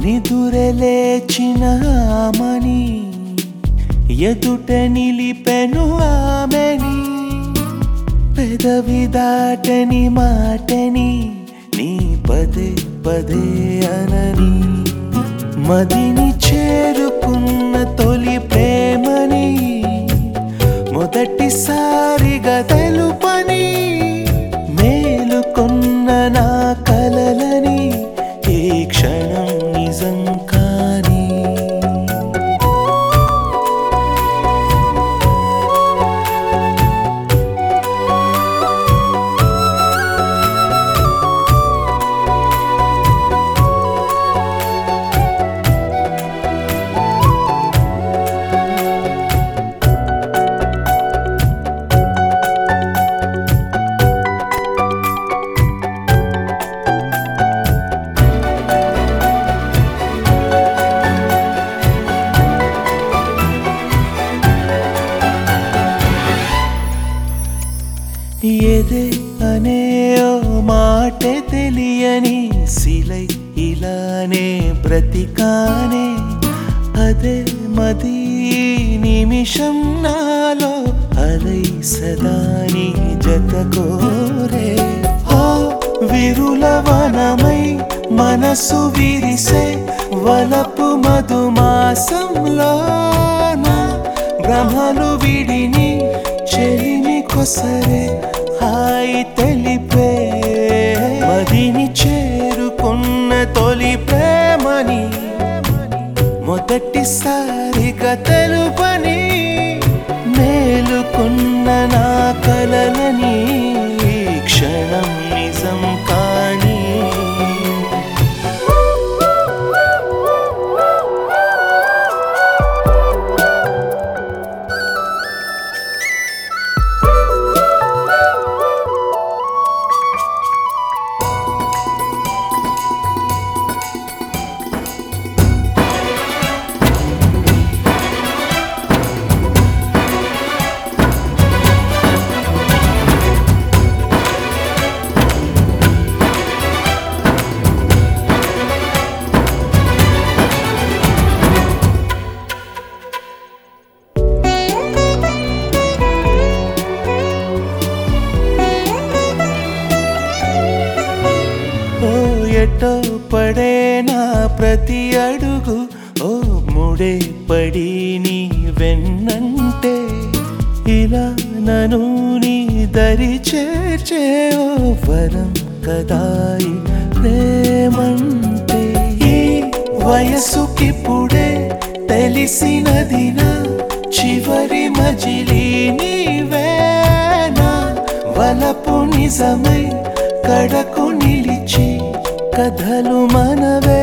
నిదురె లేచిన ఆమని ఎదుట నిలిపెను ఆమెని పెదవి దాటని మాటని నీ పదే పదే అనని మదిని చేరుకున్న తొలి ప్రేమని మొదటిసారిగా తెలుపని మేలుకొన్న నా కలలని ఈ క్షణం నిజం కానీ ఎదే అనే ఓ మాటే తెలియని సిలై ఇలానే బ్రతికానే అదే మది నిమిషం నాలో అలై సదాని జత కోరే ఓ విరుల వనమై మనసు విరిసే వలపు మధుమాసంలో బ్రహ్మలు విడిని చెలిమి కొసరే హాయి తెలిపే మదిని చేరుకున్న తొలి ప్రేమని మొదటిసారిగా తెలుపని మేలుకున్న నా కలలని ఈ క్షణం నిజం కానీ ఓ ఎటో పడే నా ప్రతి అడుగు ఓ ముడే పడి నీ వెన్నంటే ఇలా నను నీ దరి చేర్చే ఓ వరం కదాయి ప్రేమంటే ఈ వయసుకిప్పుడే తెలిసినది నా చివరి మజిలీ నీవేనా వలపు నిజమై కడకు నిలిచి కథలు మనవే